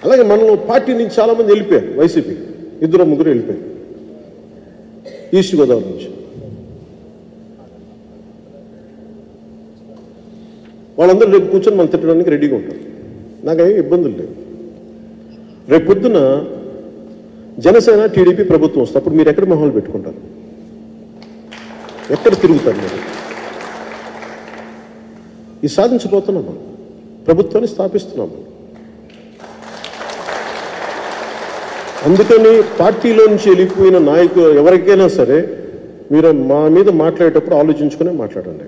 అలాగే మనలో పార్టీ నుంచి చాలామంది వెళ్ళిపోయారు వైసీపీ ఇద్దరు ముగ్గురు వెళ్ళిపోయారు ఈస్ట్ గోదావరి నుంచి వాళ్ళందరూ రేపు కూర్చొని మనం తిట్టడానికి రెడీగా ఉంటారు నాకేం ఇబ్బందులు లేవు రేపు పొద్దున జనసేన టీడీపీ ప్రభుత్వం వస్తుంది అప్పుడు మీరు ఎక్కడ మొహాలు పెట్టుకుంటారు ఎక్కడ తిరుగుతారు మీరు ఇది సాధించబోతున్నాం మనం ప్రభుత్వాన్ని స్థాపిస్తున్నాం మనం అందుకని పార్టీలో నుంచి వెళ్ళిపోయిన నాయకులు ఎవరికైనా సరే మీరు మా మీద మాట్లాడేటప్పుడు ఆలోచించుకునే మాట్లాడండి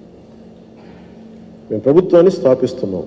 మేము ప్రభుత్వాన్ని స్థాపిస్తున్నాం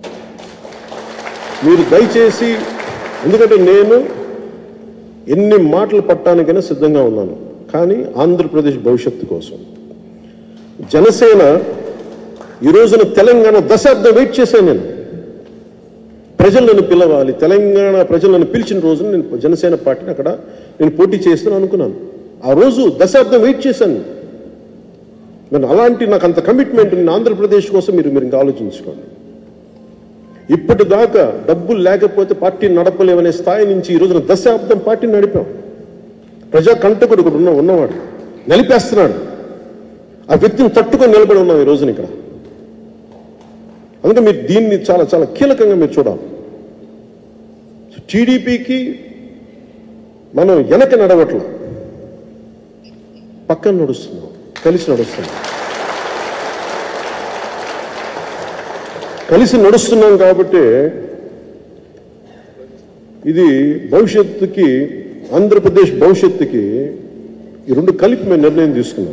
మీరు దయచేసి ఎందుకంటే నేను ఎన్ని మాటలు పట్టడానికైనా సిద్ధంగా ఉన్నాను కానీ ఆంధ్రప్రదేశ్ భవిష్యత్తు కోసం జనసేన ఈ రోజున తెలంగాణ దశాబ్దం వెయిట్ చేశాను నేను ప్రజలను పిలవాలి తెలంగాణ ప్రజలను పిలిచిన రోజున నేను జనసేన పార్టీని అక్కడ నేను పోటీ చేస్తాను అనుకున్నాను ఆ రోజు దశాబ్దం వెయిట్ చేశాను నేను అలాంటి నాకు అంత కమిట్మెంట్ ఉంది ఆంధ్రప్రదేశ్ కోసం మీరు మీరు ఇంకా ఆలోచించుకోండి ఇప్పటిదాకా డబ్బులు లేకపోతే పార్టీ నడపలేమనే స్థాయి నుంచి ఈ రోజున దశాబ్దం పార్టీని నడిపాం ప్రజా కంటకుడు కూడా ఉన్న ఉన్నవాడు నలిపేస్తున్నాడు ఆ వ్యక్తిని తట్టుకొని నిలబడి ఉన్నాం ఈ రోజున ఇక్కడ అందుకే మీరు దీన్ని చాలా చాలా కీలకంగా మీరు చూడాలి టీడీపీకి మనం వెనక నడవట్ల పక్కన నడుస్తున్నాం కలిసి నడుస్తున్నాం కలిసి నడుస్తున్నాం కాబట్టి ఇది భవిష్యత్తుకి ఆంధ్రప్రదేశ్ భవిష్యత్తుకి ఈ రెండు కలిపి మేము నిర్ణయం తీసుకున్నాం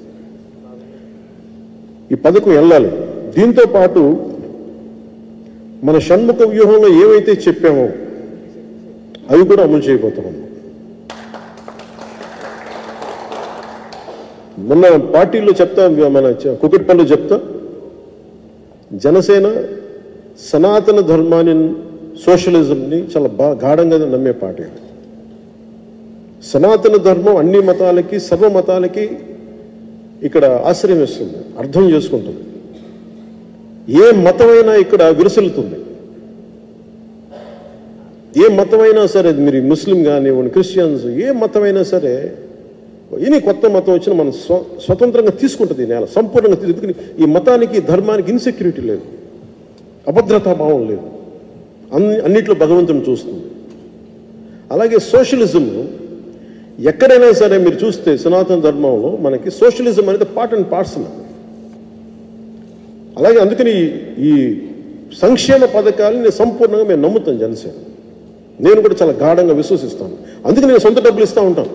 ఈ పథకం వెళ్ళాలి దీంతో పాటు మన షణ్ముఖ వ్యూహంలో ఏవైతే చెప్పామో అవి కూడా అమలు చేయబోతున్నాం మొన్న పార్టీలో చెప్తా మన చ- కుకట్పల్లిలో చెప్తా జనసేన సనాతన ధర్మాన్ని సోషలిజంని చాలా బాగా గాఢంగా నమ్మే పార్టీ సనాతన ధర్మం అన్ని మతాలకి సర్వ మతాలకి ఇక్కడ ఆశ్రయం ఇస్తుంది అర్థం చేసుకుంటుంది ఏ మతమైనా ఇక్కడ విరుసలుతుంది ఏ మతమైనా సరే అది మీరు ముస్లిం కానివ్వండి క్రిస్టియన్స్ ఏ మతమైనా సరే ఎనీ కొత్త మతం వచ్చినా మనం స్వ స్వతంత్రంగా తీసుకుంటుంది ఈ నేల సంపూర్ణంగా తీసుకుని ఈ మతానికి ధర్మానికి ఇన్సెక్యూరిటీ లేదు అభద్రతా భావం లేదు అన్ని అన్నిట్లో భగవంతుని చూస్తుంది అలాగే సోషలిజం ఎక్కడైనా సరే మీరు చూస్తే సనాతన ధర్మంలో మనకి సోషలిజం అనేది పార్ట్ అండ్ పార్సల్ అలాగే అందుకని ఈ- ఈ సంక్షేమ పథకాలని నేను సంపూర్ణంగా మేము నమ్ముతాను జనసేన నేను కూడా చాలా గాఢంగా విశ్వసిస్తాను అందుకే నేను సొంత డబ్బులు ఇస్తూ ఉంటాను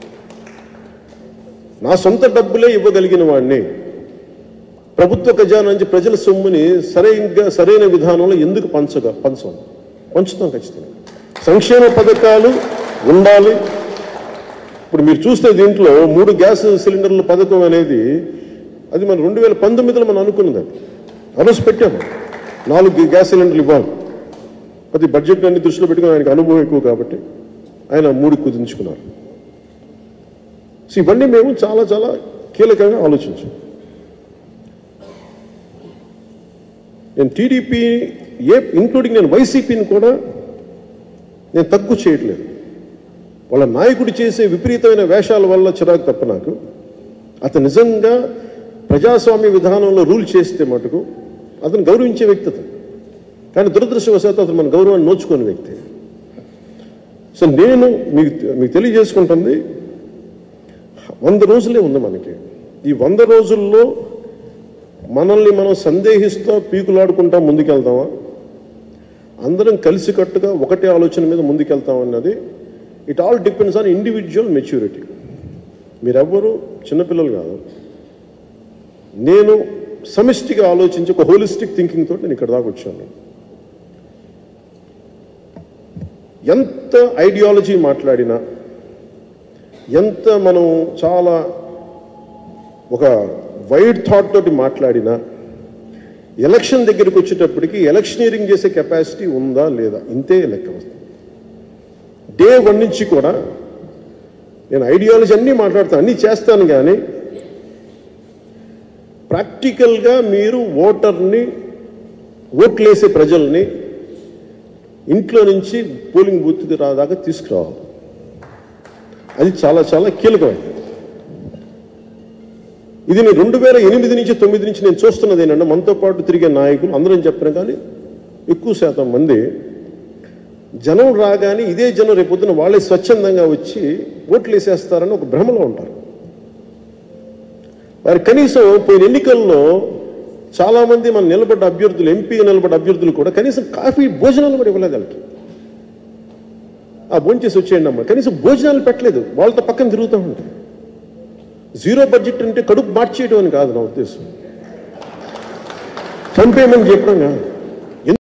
నా సొంత డబ్బులే ఇవ్వగలిగిన వాడిని ప్రభుత్వ ఖజానా నుంచి ప్రజల సొమ్ముని సరైన సరైన విధానంలో ఎందుకు పంచగా పంచం పంచుతాం ఖచ్చితంగా సంక్షేమ పథకాలు ఉండాలి ఇప్పుడు మీరు చూస్తే దీంట్లో మూడు గ్యాస్ సిలిండర్ల పథకం అనేది అది మనం రెండు వేల పంతొమ్మిదిలో మనం అనుకున్నది అది ఆ రోజు పెట్టాము నాలుగు గ్యాస్ సిలిండర్లు ఇవ్వాలి అది బడ్జెట్ అన్ని దృష్టిలో పెట్టుకుని ఆయనకు అనుభవం ఎక్కువ కాబట్టి ఆయన మూడు కుదించుకున్నారు సో ఇవన్నీ మేము చాలా చాలా కీలకంగా ఆలోచించాం నేను టీడీపీ ఏ ఇంక్లూడింగ్ నేను వైసీపీని కూడా నేను తక్కువ చేయట్లేదు వాళ్ళ నాయకుడు చేసే విపరీతమైన వేషాల వల్ల చిరాకు తప్ప నాకు అతను నిజంగా ప్రజాస్వామ్య విధానంలో రూల్ చేస్తే మటుకు అతను గౌరవించే వ్యక్తి అతను కానీ దురదృష్టవశాత్తు అతను మన గౌరవాన్ని నోచుకోని వ్యక్తి సో నేను మీకు మీకు తెలియజేసుకుంటుంది వంద రోజులే ఉంది మనకి ఈ వంద రోజుల్లో మనల్ని మనం సందేహిస్తూ పీకులాడుకుంటా ముందుకెళ్తామా అందరం కలిసికట్టుగా ఒకటే ఆలోచన మీద ముందుకెళ్తాం అన్నది it all depends on individual maturity మీరెవ్వరూ చిన్నపిల్లలు కాదు నేను సమిష్టిగా ఆలోచించి ఒక హోలిస్టిక్ థింకింగ్ తోటి నేను ఇక్కడ దాకా వచ్చాను ఎంత ఐడియాలజీ మాట్లాడినా ఎంత మనం చాలా ఒక వైడ్ థాట్ తోటి మాట్లాడినా ఎలక్షన్ దగ్గరికి వచ్చేటప్పటికి ఎలక్షనీరింగ్ చేసే కెపాసిటీ ఉందా లేదా ఇంతే లెక్క వస్తుంది డే వన్ నుంచి కూడా నేను ఐడియాలజీ అన్నీ మాట్లాడతాను అన్నీ చేస్తాను కానీ ప్రాక్టికల్గా మీరు ఓటర్ని ఓట్లేసే ప్రజల్ని ఇంట్లో నుంచి పోలింగ్ బూత్కి రాదాకా తీసుకురావాలి అది చాలా చాలా కీలకమైనది ఇది నేను రెండు వేల ఎనిమిది నుంచి తొమ్మిది నుంచి నేను చూస్తున్నది ఏంటంటే మనతో పాటు తిరిగే నాయకులు అందరం చెప్పిన కానీ ఎక్కువ శాతం మంది జనం రాగానే ఇదే జనం రేపొద్దున వాళ్ళే స్వచ్ఛందంగా వచ్చి ఓట్లు వేసేస్తారని ఒక భ్రమలో ఉంటారు వారి కనీసం పోయిన ఎన్నికల్లో చాలా మంది మన నిలబడ్డ అభ్యర్థులు ఎంపీ నిలబడ్డ అభ్యర్థులు కూడా కనీసం కాఫీ భోజనాలు కూడా ఇవ్వలేదు వాళ్ళకి ఆ భోంచేసి వచ్చేయండి అమ్మ కనీసం భోజనాలు పెట్టలేదు వాళ్ళతో పక్కన తిరుగుతూ ఉంటాయి జీరో బడ్జెట్ అంటే కడుపు మార్చేయడం అని కాదు నా ఉద్దేశం చంపేయమని చెప్పడం కాదు